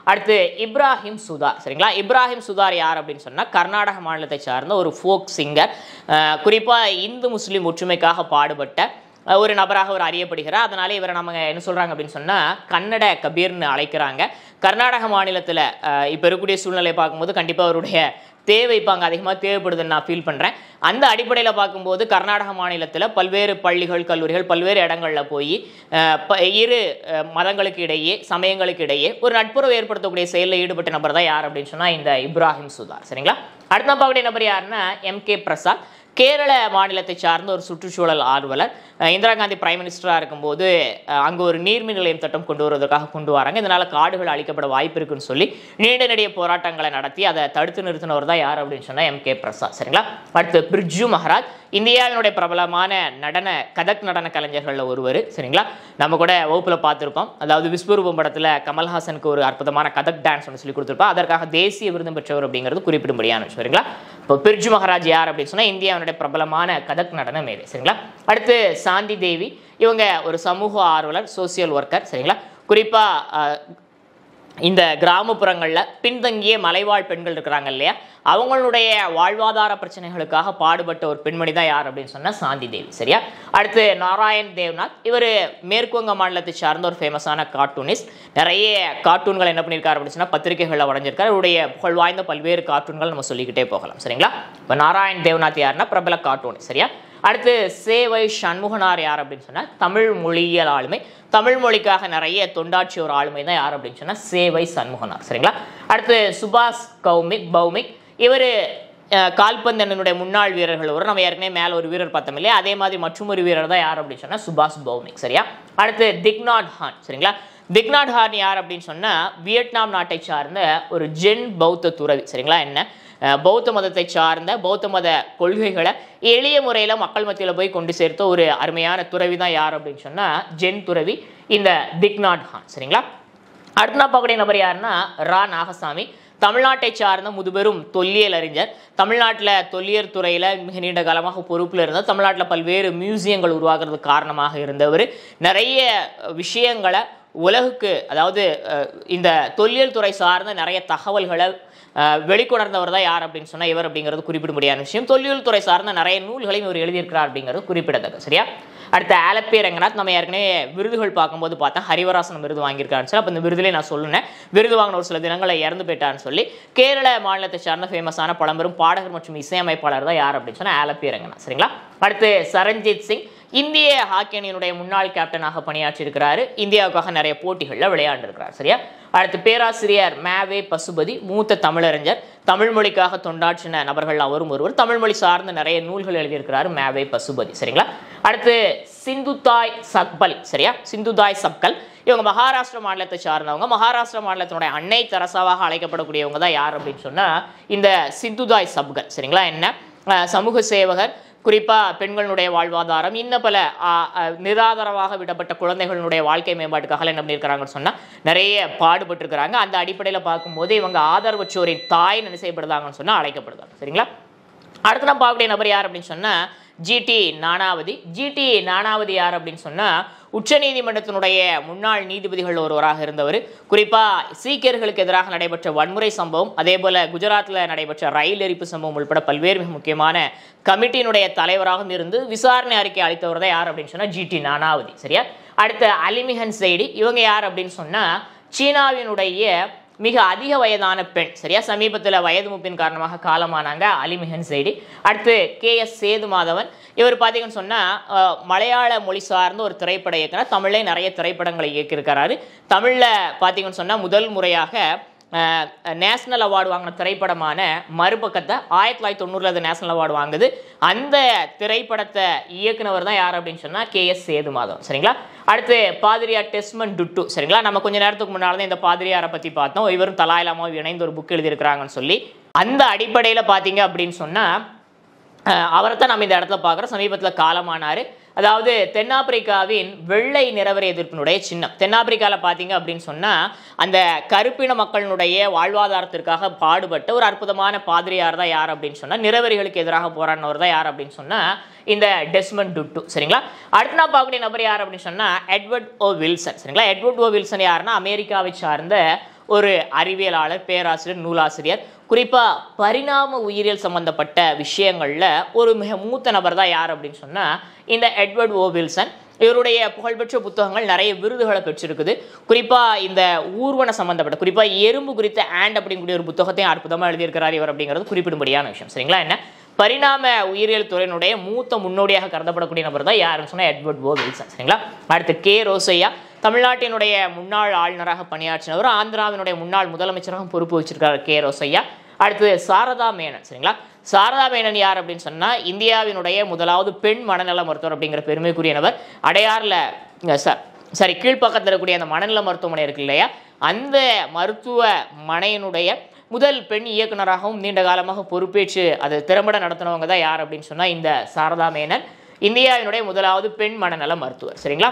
அடுத்து இப்ராஹிம் சுதார் சரிங்களா இப்ராஹிம் சுதார் யார் அப்படின்னு சொன்னா கர்நாடக மாநிலத்தை சார்ந்த ஒரு ஃபோக் சிங்கர் குறிப்பா இந்து முஸ்லிம் ஒற்றுமைக்காக பாடுபட்ட அஹ், ஒரு நபராக அவர் அறியப்படுகிறார் அதனால இவரை நம்ம என்ன சொல்றாங்க அப்படின்னு சொன்னா கன்னட கபீர்னு அழைக்கிறாங்க கர்நாடக மாநிலத்துல அஹ், இப்ப இருக்கக்கூடிய சூழ்நிலையை பார்க்கும்போது கண்டிப்பா அவருடைய தேவை இப்போ அங்கே அதிகமாக தேவைப்படுதுன்னு நான் ஃபீல் பண்ணுறேன் அந்த அடிப்படையில் பார்க்கும்போது கர்நாடக மாநிலத்தில் பல்வேறு பள்ளிகள் கல்லூரிகள் பல்வேறு இடங்களில் போய் அஹ், ப- இரு அஹ், மதங்களுக்கு இடையே சமயங்களுக்கு இடையே ஒரு நட்புறவு ஏற்படுத்தக்கூடிய செயலில் ஈடுபட்ட நபர் தான் யார் அப்படின்னு சொன்னால் இந்த இப்ராஹிம் சுதார் சரிங்களா அடுத்த பார்க்கக்கூடிய நபர் யாருன்னா எம் கே பிரசாத் கேரள மாநிலத்தை சார்ந்த ஒரு சுற்றுச்சூழல் ஆர்வலர் அஹ் இந்திரா காந்தி பிரைம் மினிஸ்டராக இருக்கும்போது அஹ் அங்க ஒரு நீர்மின் நிலையம் திட்டம் கொண்டு வருவதற்காக கொண்டு வராங்க இதனால காடுகள் அழிக்கப்பட வாய்ப்பு இருக்குன்னு சொல்லி நீண்ட நெடிய போராட்டங்களை நடத்தி அதை தடுத்து நிறுத்தினவர் தான் யார் அப்படின்னு சொன்னா எம் கே பிரசாத் சரிங்களா அடுத்து பிர்ஜு மஹராஜ் இந்தியாவினுடைய பிரபலமான நடன கதக் நடன கலைஞர்களில் ஒருவர் சரிங்களா நம்ம கூட வகுப்புல பார்த்துருப்போம் அதாவது விஸ்வரூபம் படத்துல கமல்ஹாசனுக்கு ஒரு அற்புதமான கதக் டான்ஸ் ஒன்று சொல்லி கொடுத்துருப்பா அதற்காக தேசிய விருது பெற்றவர் அப்படிங்கிறது குறிப்பிடும்படியான விஷயம் சரிங்களா இப்போ பிர்ஜு மகாராஜ் யார் அப்படின்னு சொன்னா இந்தியாவினுடைய பிரபலமான கதக் நடன மேதை சரிங்களா அடுத்து சாந்தி தேவி இவங்க ஒரு சமூக ஆர்வலர் சோசியல் ஒர்க்கர் சரிங்களா குறிப்பா அஹ், இந்த கிராமப்புறங்களில் பின்தங்கிய மலைவாழ் பெண்கள் இருக்கிறாங்க இல்லையா அவங்களுடைய வாழ்வாதார பிரச்சனைகளுக்காக பாடுபட்ட ஒரு பெண்மணி தான் யார் அப்படின்னு சொன்னால் சாந்தி தேவி சரியா அடுத்து நாராயண் தேவ்நாத் இவர் மேற்குவங்க மாநிலத்தை சார்ந்த ஒரு ஃபேமஸான கார்ட்டூனிஸ்ட் நிறைய கார்ட்டூன்கள் என்ன பண்ணியிருக்காரு அப்படின்னு சொன்னால் பத்திரிகைகளில் வரைஞ்சிருக்காரு இவருடைய புகழ் வாய்ந்த பல்வேறு கார்ட்டூன்கள் நம்ம சொல்லிக்கிட்டே போகலாம் சரிங்களா இப்போ நாராயண் தேவ்நாத் யாருன்னா பிரபல கார்ட்டூனிஸ்ட் சரியா அடுத்து சேவை சண்முகனார் யார் அப்படின்னு சொன்னா தமிழ் மொழியியல் ஆளுமை தமிழ் மொழிக்காக நிறைய தொண்டாற்றிய ஒரு ஆளுமை தான் யார் அப்படின்னு சொன்னா சேவை சண்முகனார் சரிங்களா அடுத்து சுபாஷ் கௌமிக் பௌமிக் இவர் கால்பந்து அணியினுடைய முன்னாள் வீரர்கள் ஒரு நம்ம ஏற்கனவே மேல ஒரு வீரர் பார்த்தோம் இல்லையா அதே மாதிரி மற்றும் ஒரு வீரர் தான் யார் அப்படின்னு சொன்னா சுபாஷ் பௌமிக் சரியா அடுத்து திக்நாட் ஹான் சரிங்களா திக்நாட் ஹான் யார் அப்படின்னு சொன்னா வியட்நாம் நாட்டை சார்ந்த ஒரு ஜென் பௌத்த துறவி சரிங்களா என்ன அஹ் பௌத்த மதத்தை சார்ந்த பௌத்த மத கொள்கைகளை எளிய முறையில் மக்கள் மத்தியில் போய் கொண்டு சேர்த்த ஒரு அருமையான துறவி தான் யார் அப்படின்னு சொன்னால் ஜென் துறவி இந்த திக்நாட் ஹான் சரிங்களா அடுத்த நான் பார்க்கக்கூடிய நபர் யாருன்னா ரா நாகசாமி தமிழ்நாட்டை சார்ந்த முதுபெரும் தொல்லியல் அறிஞர் தமிழ்நாட்டில் தொல்லியல் துறையில் மிக நீண்ட காலமாக பொறுப்பில் இருந்தார் தமிழ்நாட்டில் பல்வேறு மியூசியங்கள் உருவாகிறதுக்கு காரணமாக இருந்தவர் நிறைய விஷயங்களை உலகுக்கு அதாவது அஹ், இந்த தொல்லியல் துறை சார்ந்த நிறைய தகவல்களை அஹ், வெளிக்கொணர்ந்தவர் தான் யார் அப்படின்னு சொன்னால் இவர் அப்படிங்கிறது குறிப்பிடும்படியான விஷயம் தொல்லியல் துறை சார்ந்த நிறைய நூல்களையும் இவர் எழுதியிருக்கிறார் அப்படிங்கிறது குறிப்பிடத்தக்க சரியா அடுத்த ஆலப்பே ரங்கநாத் நம்ம ஏற்கனவே விருதுகள் பார்க்கும்போது பார்த்தா ஹரிவராசனம் விருது வாங்கியிருக்காருன்னு சொல்லி அப்போ இந்த விருதுலேயே நான் சொல்லுனேன் விருது வாங்கின ஒரு சில தினங்களை இறந்து போயிட்டான்னு சொல்லி கேரள மாநிலத்தை சார்ந்த ஃபேமஸான பழம்பெரும் பாடகர் மற்றும் இசையமைப்பாளர் தான் யார் அப்படின்னு சொன்னால் ஆலப்பே ரங்கநாத் சரிங்களா அடுத்து சரண்ஜித் சிங் இந்திய ஹாக்கி அணியினுடைய முன்னாள் கேப்டனாக பணியாற்றியிருக்கிறாரு இந்தியாவுக்காக நிறைய போட்டிகளில் விளையாண்டிருக்கிறார் சரியா அடுத்து பேராசிரியர் மேவே பசுபதி மூத்த தமிழறிஞர் தமிழ் மொழிக்காக தொண்டாற்றின நபர்கள் அவரும் ஒருவர் தமிழ் மொழி சார்ந்த நிறைய நூல்கள் எழுதியிருக்கிறாரு மேவே பசுபதி சரிங்களா அடுத்து சிந்துதாய் சக்பல் சரியா சிந்துதாய் சப்கல் இவங்க மகாராஷ்டிர மாநிலத்தை சார்ந்தவங்க மகாராஷ்டிர மாநிலத்தினுடைய அன்னை தெரசாவாக அழைக்கப்படக்கூடியவங்க தான் யார் அப்படின்னு சொன்னா இந்த சிந்துதாய் சப்கல் சரிங்களா என்ன அஹ் சமூக சேவகர் குறிப்பா பெண்களுடைய வாழ்வாதாரம் இன்ன பல ஆ, ஆ, நிராதரவாக விடப்பட்ட குழந்தைகளுடைய வாழ்க்கை மேம்பாட்டுக்காக என்ன பண்ணியிருக்கிறாங்கன்னு சொன்னா நிறைய பாடுபட்டிருக்கிறாங்க அந்த அடிப்படையில் பார்க்கும்போது இவங்க ஆதரவற்றோரின் தாய் என்ன செய்யப்படுதாங்கன்னு சொன்னா அழைக்கப்படுதாங்க சரிங்களா அடுத்து நம்ம பார்க்கக்கூடிய நபர் யார் அப்படின்னு சொன்னா ஜிடி நானாவதி ஜிடி நானாவதி யார் அப்படின்னு சொன்னா உச்சநீதிமன்றத்தினுடைய முன்னாள் நீதிபதிகள் ஒருவராக இருந்தவர் குறிப்பா சீக்கியர்களுக்கு எதிராக நடைபெற்ற வன்முறை சம்பவம் அதே போல குஜராத்தில் நடைபெற்ற ரயில் எரிப்பு சம்பவம் உள்பட பல்வேறு மிக முக்கியமான கமிட்டியினுடைய தலைவராகவும் இருந்து விசாரணை அறிக்கை அளித்தவர் தான் யார் அப்படின்னு சொன்னா ஜிடி நானாவதி சரியா அடுத்து அலிமிஹன் சைடி இவங்க யார் அப்படின்னு சொன்னா சீனாவினுடைய மிக அதிக வயதான பெண் சரியா சமீபத்தில் வயது முப்பின் காரணமாக காலமானாங்க அலிமிஹன் சைடி அடுத்து கே எஸ் சேது மாதவன் இவர் பார்த்தீங்கன்னு சொன்னால் மலையாள மொழி சார்ந்த ஒரு திரைப்பட இயக்குனர் தமிழ்லே நிறைய திரைப்படங்களை இயக்கியிருக்கிறாரு தமிழில் பார்த்தீங்கன்னு சொன்னால் முதல் முறையாக நேஷனல் அவார்டு வாங்கின திரைப்படமான மறுபக்கத்தை ஆயிரத்தி தொள்ளாயிரத்தி தொண்ணூறில் அது நேஷனல் அவார்டு வாங்குது அந்த திரைப்படத்தை இயக்குனவர் தான் யார் அப்படின்னு சொன்னால் கே எஸ் சேது மாதவன் சரிங்களா அடுத்து பாதிரியார் டெஸ்மன் டுட்டு சரிங்களா நம்ம கொஞ்ச நேரத்துக்கு முன்னால் தான் இந்த பாதிரியாரை பற்றி பார்த்தோம் இவரும் தலாயிலாமாவும் இணைந்து ஒரு புக் எழுதியிருக்கிறாங்கன்னு சொல்லி அந்த அடிப்படையில் பார்த்தீங்க அப்படின்னு சொன்னால் அவரை தான் நம்ம இந்த இடத்துல பார்க்குறோம் சமீபத்தில் காலமானார் அதாவது தென்னாப்பிரிக்காவின் வெள்ளை நிறவரி எதிர்ப்பினுடைய சின்னம் தென்னாப்பிரிக்காவில் பார்த்தீங்க அப்படின்னு சொன்னால் அந்த கருப்பின மக்களினுடைய வாழ்வாதாரத்திற்காக பாடுபட்ட ஒரு அற்புதமான பாதிரியார் தான் யார் அப்படின்னு சொன்னால் நிறவரிகளுக்கு எதிராக போராடினவர் தான் யார் அப்படின்னு சொன்னால் இந்த டெஸ்மன் டுட்டு சரிங்களா அடுத்து நான் பார்க்கக்கூடிய நபர் யார் அப்படின்னு சொன்னால் எட்வர்ட் ஓ வில்சன் சரிங்களா எட்வர்ட் ஓ வில்சன் யாருன்னா அமெரிக்காவை சார்ந்த ஒரு அறிவியலாளர் பேராசிரியர் நூலாசிரியர் குறிப்பாக பரிணாம உயிரியல் சம்பந்தப்பட்ட விஷயங்களில் ஒரு மிக மூத்த நபர் தான் யார் அப்படின்னு சொன்னால் இந்த எட்வர்ட் ஓ வில்சன் இவருடைய புகழ்பெற்ற புத்தகங்கள் நிறைய விருதுகளை பெற்றிருக்குது குறிப்பாக இந்த ஊர்வன சம்பந்தப்பட்ட குறிப்பாக எறும்பு குறித்த ஆண்ட் அப்படிங்கக்கூடிய ஒரு புத்தகத்தையும் அற்புதமாக எழுதியிருக்கிறார் இவர் அப்படிங்கிறது குறிப்பிடும்படியான விஷயம் சரிங்களா என்ன பரிணாம உயிரியல் துறையினுடைய மூத்த முன்னோடியாக கருதப்படக்கூடிய நபர் தான் யாருன்னு சொன்னால் எட்வர்ட் ஓ வில்சன் சரிங்களா அடுத்து கே ரோசையா தமிழ்நாட்டினுடைய முன்னாள் ஆளுநராக பணியாற்றினவர் ஆந்திராவினுடைய முன்னாள் முதலமைச்சராக பொறுப்பு வச்சிருக்கார் கே ரோசையா அடுத்து சாரதா மேனன் சரிங்களா சாரதா மேனன் யார் அப்படின்னு சொன்னால் இந்தியாவினுடைய முதலாவது பெண் மனநல மருத்துவர் அப்படிங்கிற பெருமைக்குரியனவர் அடையாறில் ச சரி கீழ்ப்பக்கத்தில் இருக்கக்கூடிய அந்த மனநல மருத்துவமனை இருக்கு இல்லையா அந்த மருத்துவ மனையினுடைய முதல் பெண் இயக்குனராகவும் நீண்ட காலமாக பொறுப்பேற்று அது திறம்பட நடத்தினவங்க தான் யார் அப்படின்னு சொன்னால் இந்த சாரதா மேனன் இந்தியாவினுடைய முதலாவது பெண் மனநல மருத்துவர் சரிங்களா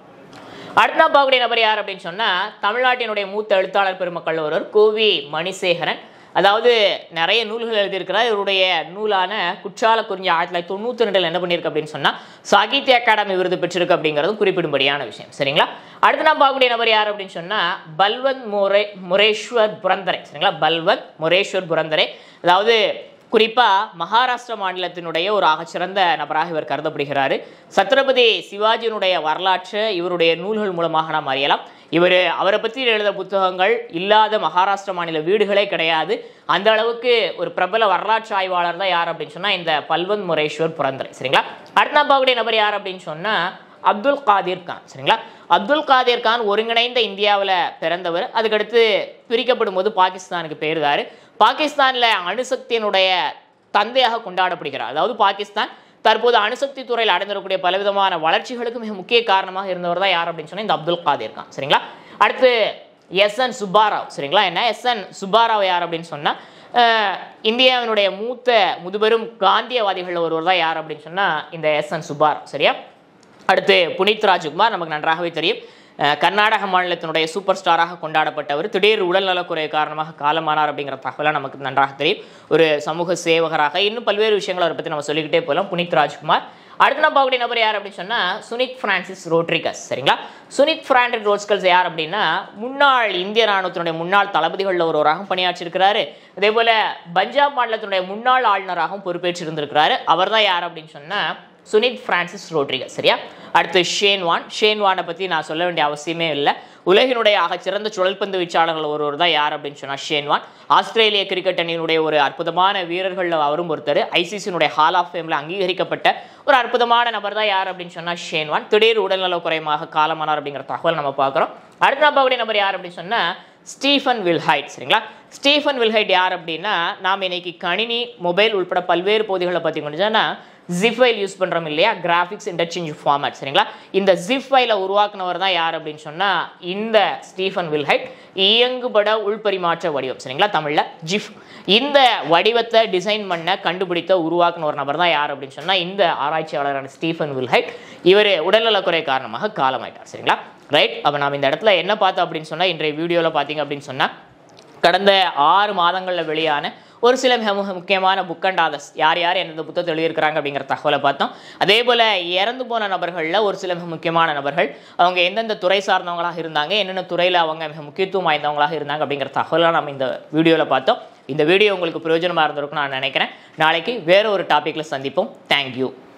அடுத்த பார்க்கக்கூடிய நபர் யார் அப்படின்னு சொன்னால் தமிழ்நாட்டினுடைய மூத்த எழுத்தாளர் பெருமக்கள் ஒருவர் கோவி மணிசேகரன் அதாவது நிறைய நூல்கள் எழுதியிருக்கிறார் இவருடைய நூலான குற்றால குறிஞ்சி ஆயிரத்தி தொள்ளாயிரத்தி தொண்ணூற்றி ரெண்டில் என்ன பண்ணியிருக்கு அப்படின்னு சொன்னால் சாகித்ய அகாடமி விருது பெற்றிருக்கு அப்படிங்கிறதும் குறிப்பிடும்படியான விஷயம் சரிங்களா அடுத்து நான் பார்க்கக்கூடிய நபர் யார் அப்படின்னு சொன்னால் பல்வந்த் முரே முரேஸ்வர் புரந்தரை சரிங்களா பல்வந்த் முரேஸ்வர் புரந்தரை அதாவது குறிப்பாக மகாராஷ்டிர மாநிலத்தினுடைய ஒரு ஆகச்சிறந்த நபராக இவர் கருதப்படுகிறார் சத்ரபதி சிவாஜியினுடைய வரலாற்றை இவருடைய நூல்கள் மூலமாக நாம் அறியலாம் இவர் அவரை பற்றி எழுத புத்தகங்கள் இல்லாத மகாராஷ்டிர மாநில வீடுகளே கிடையாது அந்த அளவுக்கு ஒரு பிரபல வரலாற்று ஆய்வாளர் தான் யார் அப்படின்னு சொன்னால் இந்த பல்வந்த் முரேஸ்வர் புரந்தரை சரிங்களா அடுத்த பார்க்கக்கூடிய நபர் யார் அப்படின்னு சொன்னால் அப்துல் காதிர் கான் சரிங்களா அப்துல் காதிர் கான் ஒருங்கிணைந்த இந்தியாவில் பிறந்தவர் அதுக்கடுத்து பிரிக்கப்படும் போது பாகிஸ்தானுக்கு போயிருந்தார் பாகிஸ்தானில் அணுசக்தியினுடைய தந்தையாக கொண்டாடப்படுகிறார் அதாவது பாகிஸ்தான் தற்போது அணுசக்தி துறையில் அடைந்திருக்கக்கூடிய பலவிதமான வளர்ச்சிகளுக்கு மிக முக்கிய காரணமாக இருந்தவர் தான் யார் அப்படின்னு சொன்னால் இந்த அப்துல் காதிர் கான் சரிங்களா அடுத்து எஸ் என் சுப்பாராவ் சரிங்களா என்ன எஸ் என் சுப்பாராவ் யார் அப்படின்னு சொன்னால் இந்தியாவினுடைய மூத்த முதுபெரும் காந்தியவாதிகளில் ஒருவர் தான் யார் அப்படின்னு சொன்னால் இந்த எஸ் என் சுப்பாராவ் சரியா அடுத்து புனித் ராஜ்குமார் நமக்கு நன்றாகவே தெரியும் அஹ் கர்நாடக மாநிலத்தினுடைய சூப்பர் ஸ்டாராக கொண்டாடப்பட்டவர் திடீர் உடல்நலக்குறை காரணமாக காலமானார் அப்படிங்கிற தகவலாம் நமக்கு நன்றாக தெரியும் ஒரு சமூக சேவகராக இன்னும் பல்வேறு விஷயங்களை அவரை பற்றி நம்ம சொல்லிக்கிட்டே போகலாம் புனித் ராஜ்குமார் அடுத்த நம்ம பார்க்கக்கூடிய நபர் யார் அப்படின்னு சொன்னால் சுனித் பிரான்சிஸ் ரோட்ரிகஸ் சரிங்களா சுனித் பிரான்சிஸ் ரோட்ரிகஸ் யார் அப்படின்னா முன்னாள் இந்திய ராணுவத்தினுடைய முன்னாள் தளபதிகளில் ஒருவராகவும் பணியாற்றிருக்கிறாரு அதே போல் பஞ்சாப் மாநிலத்தினுடைய முன்னாள் ஆளுநராகவும் பொறுப்பேற்றிருந்திருக்கிறாரு அவர் தான் யார் அப்படின்னு சொன்னால் சுனித் பிரான்சிஸ் ரோட்ரிகஸ் சரியா அடுத்து ஷேன்வான் ஷேன்வானை பற்றி நான் சொல்ல வேண்டிய அவசியமே இல்லை உலகினுடைய ஆகச்சிறந்த சுழல்பந்து வீச்சாளர்கள் ஒருவர் தான் யார் அப்படின்னு சொன்னால் ஷேன்வான் ஆஸ்திரேலிய கிரிக்கெட் அணியினுடைய ஒரு அற்புதமான வீரர்கள் அவரும் ஒருத்தர் ஐசிசியினுடைய ஹால் ஆஃப் ஃபேமில் அங்கீகரிக்கப்பட்ட ஒரு அற்புதமான நபர் தான் யார் அப்படின்னு சொன்னால் ஷேன்வான் திடீர் உடல்நல குறைமாக காலமானார் அப்படிங்கிற தகவல் நம்ம பார்க்குறோம் அடுத்த நம்பக்கூடிய நபர் யார் அப்படின்னு சொன்னால் ஸ்டீஃபன் வில்ஹைட் சரிங்களா ஸ்டீஃபன் வில்ஹைட் யார் அப்படின்னா நாம் இன்னைக்கு கணினி மொபைல் உட்பட பல்வேறு பகுதிகளை பார்த்தீங்கன்னா ஜிப் ஃபைல் யூஸ் பண்ணுறோம் இல்லையா கிராஃபிக்ஸ் இன்டர்சேஞ்ச் ஃபார்மேட் சரிங்களா இந்த ஜிப் ஃபைலை உருவாக்குனவர் தான் யார் அப்படின்னு சொன்னால் இந்த ஸ்டீஃபன் வில்ஹைட் இயங்குபட உள்பரிமாற்ற வடிவம் சரிங்களா தமிழில் ஜிஃப் இந்த வடிவத்தை டிசைன் பண்ண கண்டுபிடித்த உருவாக்குன ஒரு நபர் தான் யார் அப்படின்னு சொன்னால் இந்த ஆராய்ச்சியாளரான ஸ்டீஃபன் வில்ஹைட் இவர் உடல்நலக்குறை காரணமாக காலமாயிட்டார் சரிங்களா ரைட் அப்போ நாம் இந்த இடத்துல என்ன பார்த்தோம் அப்படின்னு சொன்னால் இன்றைய வீடியோவில் பார்த்தீங்க அப்படின்னு சொன்னால் கடந்த ஆறு மாதங்களில் வெளியான ஒரு சில மிக மிக முக்கியமான புக் அண்ட் ஆதர்ஸ் யார் யார் எந்தெந்த புத்தகத்தை எழுதியிருக்கிறாங்க அப்படிங்கிற தகவலை பார்த்தோம் அதே போல் இறந்து போன நபர்களில் ஒரு சில மிக முக்கியமான நபர்கள் அவங்க எந்தெந்த துறை சார்ந்தவங்களாக இருந்தாங்க என்னென்ன துறையில் அவங்க மிக முக்கியத்துவம் வாய்ந்தவங்களாக இருந்தாங்க அப்படிங்கிற தகவலை நம்ம இந்த வீடியோவில் பார்த்தோம் இந்த வீடியோ உங்களுக்கு பிரயோஜனமாக இருந்திருக்கும்னு நான் நினைக்கிறேன் நாளைக்கு வேற ஒரு டாப்பிக்கில் சந்திப்போம் தேங்க்யூ